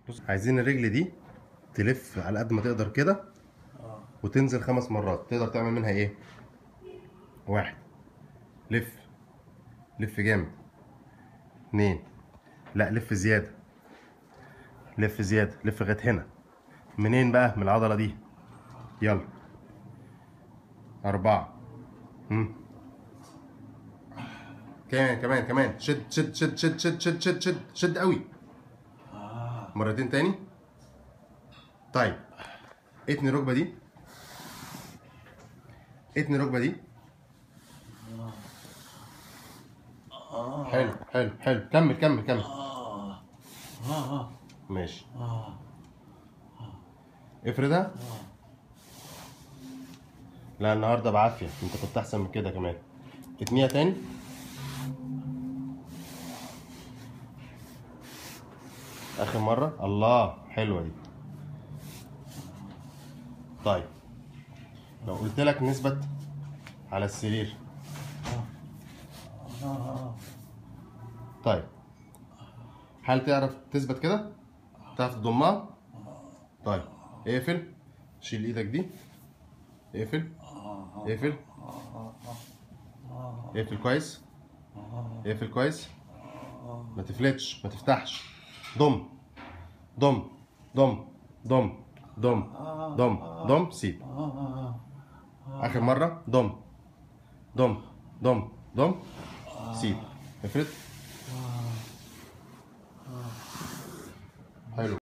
بص عايزين الرجل دي تلف على قد ما تقدر كده اه وتنزل خمس مرات تقدر تعمل منها ايه واحد لف لف جامد اتنين لا لف زيادة لف زيادة لف لغاية هنا منين بقى من العضلة دي يلا أربعة هم. كمان كمان كمان شد شد شد شد شد شد شد شد شد قوي اه مرتين تاني طيب اتني الركبة دي اتني الركبة دي اه حلو حلو حلو كمل كمل كمل اه اه ماشي اه افردها لا النهارده بعافية انت كنت احسن من كده كمان اتنيها تاني اخر مرة الله حلوة دي طيب لو قلت لك نثبت على السرير اه طيب هل تعرف تثبت كده تعرف تضمها طيب اقفل شيل ايدك دي اقفل اقفل اقفل كويس اقفل كويس ما تفلتش ما تفتحش ضم ضم ضم ضم ضم ضم ضم سيب اه اخر مره ضم ضم ضم ضم سيب افرد حلو